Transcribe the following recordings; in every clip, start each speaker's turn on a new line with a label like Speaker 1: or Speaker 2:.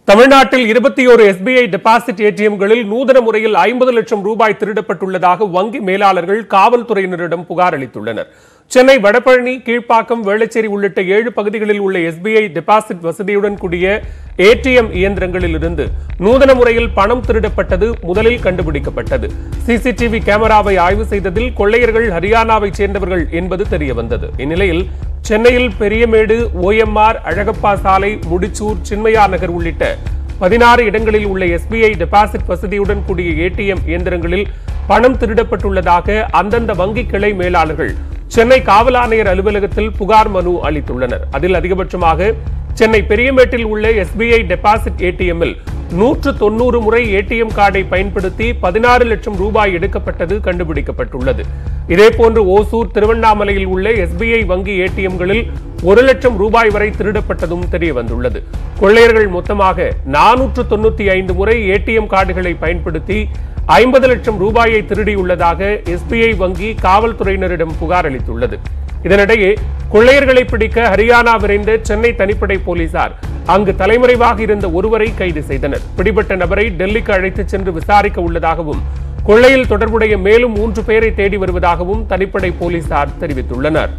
Speaker 1: தமிழ்நாட்டில் இருபத்தி ஒரு எஸ்பிஐ டெபாசிட் ஏடிஎம்களில் நூதன முறையில் ஐம்பது லட்சம் ரூபாய் திருடப்பட்டுள்ளதாக வங்கி மேலாளர்கள் காவல்துறையினரிடம் புகார் அளித்துள்ளனர் சென்னை வடபழனி கீழ்ப்பாக்கம் வேளச்சேரி உள்ளிட்ட ஏழு பகுதிகளில் உள்ள எஸ்பிஐ டெபாசிட் வசதியுடன் கூடிய ஏடிஎம் இயந்திரங்களில் இருந்து நூதன முறையில் பணம் திருடப்பட்டது முதலில் கண்டுபிடிக்கப்பட்டது சிசிடிவி கேமராவை ஆய்வு செய்ததில் கொள்ளையர்கள் ஹரியானாவைச் சேர்ந்தவர்கள் என்பது தெரியவந்தது இந்நிலையில் சென்னையில் பெரியமேடு ஓஎம்ஆர் அழகப்பா சாலை முடிச்சூர் சின்மயா நகர் உள்ளிட்ட பதினாறு இடங்களில் உள்ள எஸ்பிஐ டெபாசிட் வசதியுடன் கூடிய ஏடிஎம் இயந்திரங்களில் பணம் திருடப்பட்டுள்ளதாக அந்தந்த வங்கி கிளை மேலாளர்கள் சென்னை காவல் ஆணையர் அலுவலகத்தில் புகார் மனு அளித்துள்ளனர் அதில் அதிகபட்சமாக சென்னை பெரியமேட்டில் உள்ள எஸ்பிஐ டெபாசிட் ஏடிஎம்மில் நூற்று தொண்ணூறு முறை ஏடிஎம் கார்டை பயன்படுத்தி பதினாறு லட்சம் ரூபாய் எடுக்கப்பட்டது கண்டுபிடிக்கப்பட்டுள்ளது இதேபோன்று ஓசூர் திருவண்ணாமலையில் உள்ள எஸ்பிஐ வங்கி ஏடிஎம்களில் ஒரு லட்சம் ரூபாய் வரை திருடப்பட்டதும் தெரிய வந்துள்ளது கொள்ளையர்கள் மொத்தமாக நானூற்று தொண்ணூத்தி ஐந்து முறை ஏடிஎம் கார்டுகளை பயன்படுத்தி ஐம்பது லட்சம் ரூபாயை திருடியுள்ளதாக எஸ்பிஐ வங்கி காவல்துறையினரிடம் புகார் அளித்துள்ளது இதனிடையே கொள்ளையர்களை பிடிக்க ஹரியானா விரைந்த சென்னை தனிப்படை போலீசார் அங்கு தலைமறைவாக இருந்த ஒருவரை கைது செய்தனர் பிடிபட்ட நபரை டெல்லிக்கு அழைத்துச் சென்று விசாரிக்க உள்ளதாகவும் கொள்ளையில் தொடர்புடைய மேலும் மூன்று பேரை தேடி வருவதாகவும் தனிப்படை போலீசார் தெரிவித்துள்ளனர்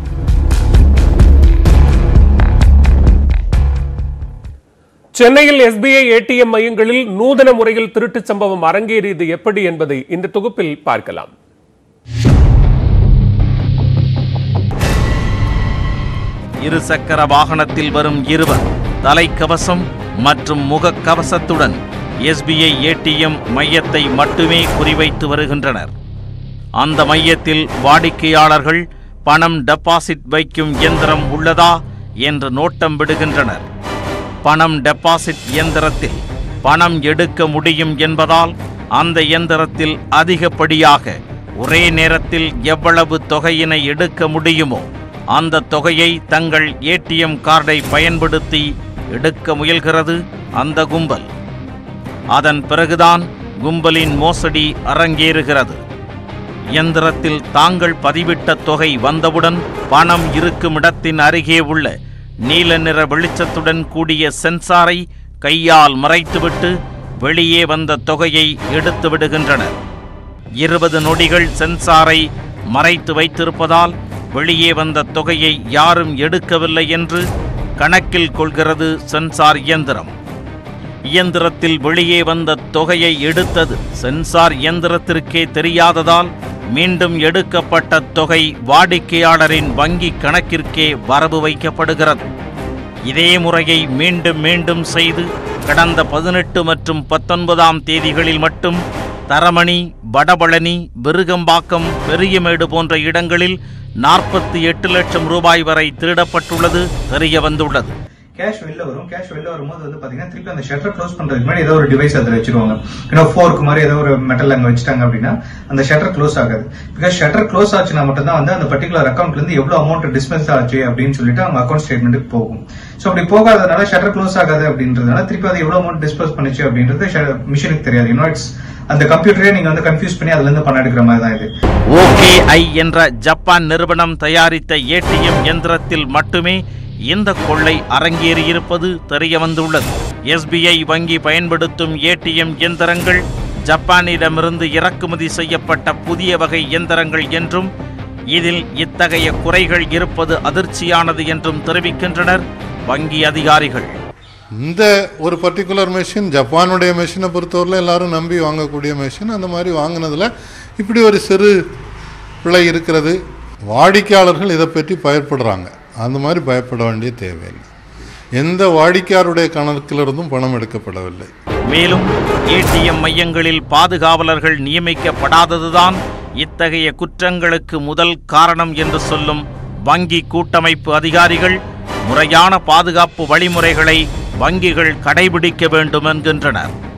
Speaker 1: சென்னையில் எஸ்பிஐ ஏடிஎம் மையங்களில் நூதன முறையில் திருட்டுச் சம்பவம் அரங்கேறியது எப்படி என்பதை இந்த தொகுப்பில் பார்க்கலாம்
Speaker 2: இருசக்கர வாகனத்தில் வரும் இருவர் தலைக்கவசம் மற்றும் முகக்கவசத்துடன் எஸ்பிஐ ஏடிஎம் மையத்தை மட்டுமே குறிவைத்து வருகின்றனர் அந்த மையத்தில் வாடிக்கையாளர்கள் பணம் டெபாசிட் வைக்கும் இயந்திரம் உள்ளதா என்று நோட்டம் விடுகின்றனர் பணம் டெபாசிட் இயந்திரத்தில் பணம் எடுக்க முடியும் என்பதால் அந்த இயந்திரத்தில் அதிகப்படியாக ஒரே நேரத்தில் எவ்வளவு தொகையினை எடுக்க முடியுமோ அந்த தொகையை தங்கள் ஏடிஎம் கார்டை பயன்படுத்தி எடுக்க முயல்கிறது அந்த கும்பல் அதன் பிறகுதான் கும்பலின் மோசடி அரங்கேறுகிறது இயந்திரத்தில் தாங்கள் பதிவிட்ட தொகை வந்தவுடன் பணம் இருக்கும் இடத்தின் அருகே உள்ள நீல நிற வெளிச்சத்துடன் கூடிய சென்சாரை கையால் மறைத்துவிட்டு வெளியே வந்த தொகையை எடுத்து விடுகின்றனர் இருபது நொடிகள் சென்சாரை மறைத்து வைத்திருப்பதால் வெளியே வந்த தொகையை யாரும் எடுக்கவில்லை என்று கணக்கில் கொள்கிறது சென்சார் இயந்திரம் இயந்திரத்தில் வெளியே வந்த தொகையை எடுத்தது சென்சார் இயந்திரத்திற்கே தெரியாததால் மீண்டும் எடுக்கப்பட்ட தொகை வாடிக்கையாளரின் வங்கி கணக்கிற்கே வரவு வைக்கப்படுகிறது இதே முறையை மீண்டும் மீண்டும் செய்து கடந்த பதினெட்டு மற்றும் பத்தொன்பதாம் தேதிகளில் மட்டும் தரமணி வடபழனி விருகம்பாக்கம் பெரியமேடு போன்ற இடங்களில் நாற்பத்தி எட்டு லட்சம் ரூபாய் வரை திருடப்பட்டுள்ளது தெரிய வந்துள்ளது
Speaker 3: கேஷ் வெளில வரும் கேஷ் வெளில வரும்போது வந்து பாத்தீங்கன்னா திருப்பி அந்த ஷட்டர் க்ளோஸ் பண்றதுக்கு முன்னாடி ஏதோ ஒரு டிவைஸ் அதில் வச்சிருவாங்க ஏன்னா ஃபோர்க்கு மாதிரி ஏதோ ஒரு மெட்டல் அங்க வச்சுட்டாங்க அப்படின்னா அந்த ஷட்டர் க்ளோஸ் ஆகாது பிகாஸ் ஷட்டர் க்ளோஸ் ஆச்சுன்னா மட்டும் தான் வந்து அந்த பர்டிகுலர் அக்கௌண்ட்ல இருந்து எவ்வளவு அமௌண்ட் டிஸ்பென்ஸ் ஆச்சு அப்படின்னு சொல்லிட்டு அவங்க அக்கௌண்ட் ஸ்டேட்மெண்ட்டுக்கு போகும் ஸோ அப்படி போகாதனால ஷட்டர் க்ளோஸ் ஆகாது அப்படின்றதுனால திருப்பி அது எவ்வளவு அமௌண்ட் டிஸ்போஸ் பண்ணுச்சு அப்படின்றது மிஷினுக்கு தெரியாது இன்னும் இட்ஸ் அந்த கம்ப்யூட்டரே நீங்க வந்து கன்ஃபியூஸ் பண்ணி அதுல இருந்து பணம் எடுக்கிற மாதிரி தான் இது
Speaker 2: ஓகேஐ என்ற ஜப்பான் நிறுவனம் தயாரித்த ஏடிஎம் இயந்திரத்தில் மட்டுமே இந்த கொள்ளை அரங்கேறியிருப்பது தெரிய வந்துள்ளது எஸ்பிஐ வங்கி பயன்படுத்தும் ஏடிஎம் இயந்திரங்கள் ஜப்பானிடமிருந்து இறக்குமதி செய்யப்பட்ட புதிய வகை இயந்திரங்கள் என்றும் இதில் இத்தகைய குறைகள் இருப்பது அதிர்ச்சியானது என்றும் தெரிவிக்கின்றனர் வங்கி அதிகாரிகள்
Speaker 4: இந்த ஒரு பர்டிகுலர் மெஷின் ஜப்பானுடைய மெஷினை பொறுத்தவரையில் எல்லாரும் நம்பி வாங்கக்கூடிய மெஷின் அந்த மாதிரி வாங்கினதில் இப்படி ஒரு சிறு பிழை இருக்கிறது வாடிக்கையாளர்கள் இதை பற்றி பயப்படுறாங்க அந்த மாதிரி பயப்பட வேண்டிய தேவையில்லை எந்த வாடிக்கையாளருடைய கணக்கிலிருந்தும் பணம் எடுக்கப்படவில்லை
Speaker 2: மேலும் ஏடிஎம் மையங்களில் பாதுகாவலர்கள் நியமிக்கப்படாததுதான் இத்தகைய குற்றங்களுக்கு முதல் காரணம் என்று சொல்லும் வங்கி கூட்டமைப்பு அதிகாரிகள் முறையான பாதுகாப்பு வழிமுறைகளை வங்கிகள் கடைபிடிக்க வேண்டும் என்கின்றனர்